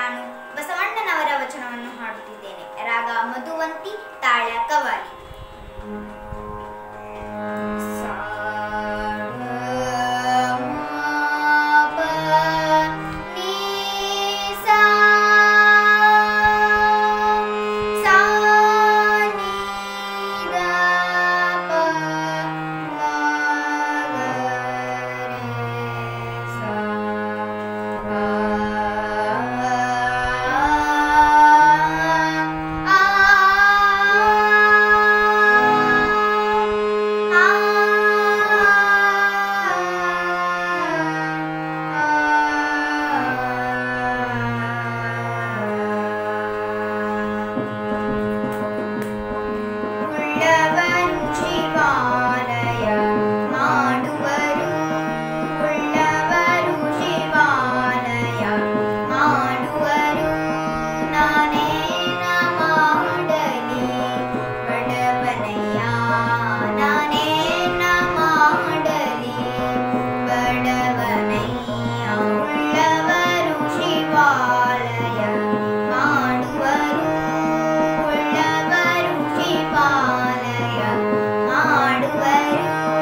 ನಾನು ಬಸವಣ್ಣನವರ ವಚನವನ್ನು ಹಾಡುತ್ತಿದ್ದೇನೆ ರಾಗ ಮಧುವಂತಿ ತಾಳ ಕವಾಲಿ ಸಾ ಮ ಪ ನೀ ಸಾ ಸಾ ನೀ ದ ಪ ಮ ಗ ರೇ ಸಾ ಆ ಉಳ್ಳವರು ಶಿವಾಲಯ ಮಾಡುವರು ಉಳ್ಳವರು ಶಿವಾಲಯ ಮಾಡುವರು ನಾನೇನ ಮಾಡಲಿ ಬಡವನಯ್ಯ ನಾನೇನ ಮಾಡಲಿ ಬಡವನಯ್ಯ ಉಳ್ಳವರು ಶಿವಾಲಯ ಮಾಡುವರು ಉಳ್ಳವರು ಶಿವಾಲಯ ಮಾಡುವರು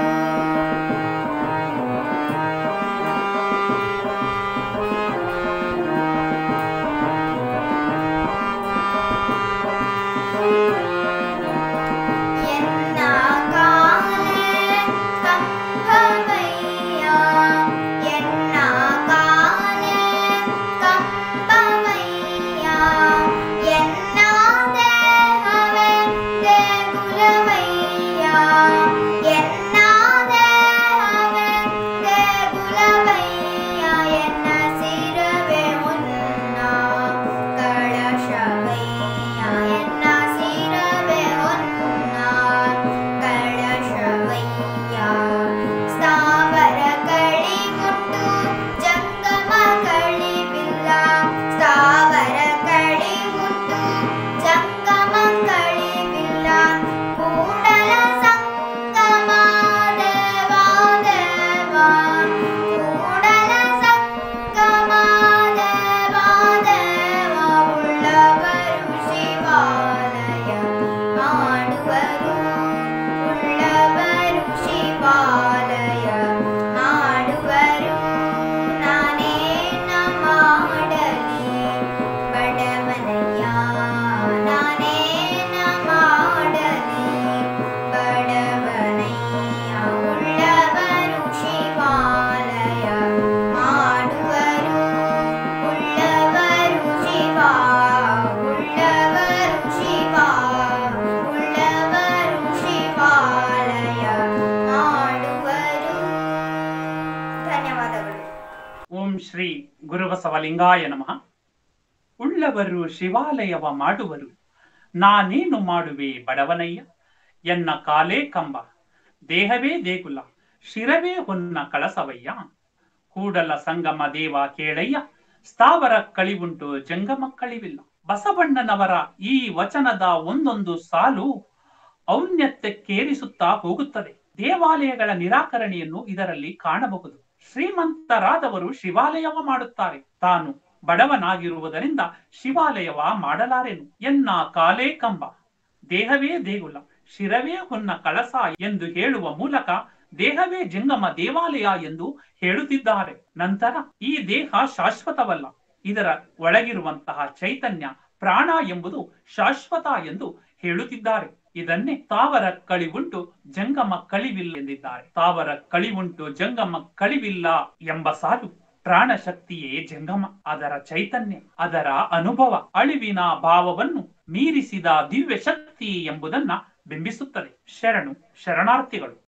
ಎನ್ನ ಕಾಲೆ ಕಂಬವಯ್ಯ ಎನ್ನ ಕಾಲೆ ಕಂಬವಯ್ಯ ಎನ್ನ ದೇಹವೇ ದೇಗುಲವಯ್ಯ ಎನ್ನ ದೇಹವೇ ದೇಗುಲವಯ್ಯ ಎನ್ನ ಸಿರವೇ ಹೊನ್ನ ಕಳಶವಯ್ಯ ಎನ್ನ ಸಿರವೇ ಹೊನ್ನ ಕಳಶವಯ್ಯ ಸ್ಥಾವರ ಕಳಿಗುಂಟು ಜಂಗಮ ಕಳಿವಿಲ್ಲ ಸ್ಥಾವರ ಕಳಿಗುಂಟು ಜಂಗಮ ಕಳಿವಿಲ್ಲ ಕೂಡಲ ಸಂಗಮ ದೇವ ದೇವ ಕೂಡಲ ಸಂಗಮ ದೇವ ದೇವ ಉಳ್ಳವರು ಶಿವಾಲಯ ಮಾಡುವರು ಉಳ್ಳವರು ಶಿವಾಲಯ ಮಾಡುವರು ನಾನೇನ ಮಾಡಲಿ ಬಡವನಯ್ಯ ನಾನೇನ ಮಾಡಲಿ ಬಡವನಯ್ಯ ಉಳ್ಳವರು ಶಿವಾಲಯ ಮಾಡುವರು ಉಳ್ಳವರು ಶಿವ ಉಳ್ಳವರು ಶಿವ ಉಳ್ಳವರು ಶಿವಾಲಯ ಮಾಡುವರು ಧನ್ಯವಾದಗಳು ಓಂ ಶ್ರೀ ಗುರುಬಸವಲಿಂಗಾಯ ನಮಃ ಉಳ್ಳವರು ಶಿವಾಲಯವ ಮಾಡುವರು ನಾನೇನು ಮಾಡುವೆ ಬಡವನಯ್ಯ ಎನ್ನ ಕಾಲೇ ಕಂಬ ದೇಹವೇ ದೇಗುಲ ಶಿರವೇ ಹೊನ್ನ ಕಳಸವಯ್ಯ ಕೂಡಲ ಸಂಗಮ ದೇವ ಕೇಳಯ್ಯ ಸ್ಥಾವರ ಕಳಿವುಂಟು ಜಂಗಮ ಕಳಿವಿಲ್ಲ ಬಸವಣ್ಣನವರ ಈ ವಚನದ ಒಂದೊಂದು ಸಾಲು ಔನ್ನತ್ಯಕ್ಕೇರಿಸುತ್ತಾ ಹೋಗುತ್ತದೆ ದೇವಾಲಯಗಳ ನಿರಾಕರಣೆಯನ್ನು ಇದರಲ್ಲಿ ಕಾಣಬಹುದು ಶ್ರೀಮಂತರಾದವರು ಶಿವಾಲಯವ ಮಾಡುತ್ತಾರೆ ತಾನು ಬಡವನಾಗಿರುವುದರಿಂದ ಶಿವಾಲಯವ ಮಾಡಲಾರೆನು ಎನ್ನ ಕಾಲೇ ಕಂಬ ದೇಹವೇ ದೇಗುಲ ಶಿರವೇ ಹೊನ್ನ ಕಳಸ ಎಂದು ಹೇಳುವ ಮೂಲಕ ದೇಹವೇ ಜಂಗಮ ದೇವಾಲಯ ಎಂದು ಹೇಳುತ್ತಿದ್ದಾರೆ ನಂತರ ಈ ದೇಹ ಶಾಶ್ವತವಲ್ಲ ಇದರ ಒಳಗಿರುವಂತಹ ಚೈತನ್ಯ ಪ್ರಾಣ ಎಂಬುದು ಶಾಶ್ವತ ಎಂದು ಹೇಳುತ್ತಿದ್ದಾರೆ ಇದನ್ನೇ ತಾವರ ಕಳಿವುಂಟು ಜಂಗಮ ಕಳಿವಿಲ್ಲ ಎಂದಿದ್ದಾರೆ ತಾವರ ಕಳಿವುಂಟು ಜಂಗಮ ಕಳಿವಿಲ್ಲ ಎಂಬ ಸಾಲು ಪ್ರಾಣ ಶಕ್ತಿಯೇ ಜಂಗಮ ಅದರ ಚೈತನ್ಯ ಅದರ ಅನುಭವ ಅಳಿವಿನ ಭಾವವನ್ನು ಮೀರಿಸಿದ ದಿವ್ಯ ಶಕ್ತಿ ಎಂಬುದನ್ನ ಬಿಂಬಿಸುತ್ತದೆ ಶರಣು ಶರಣಾರ್ಥಿಗಳು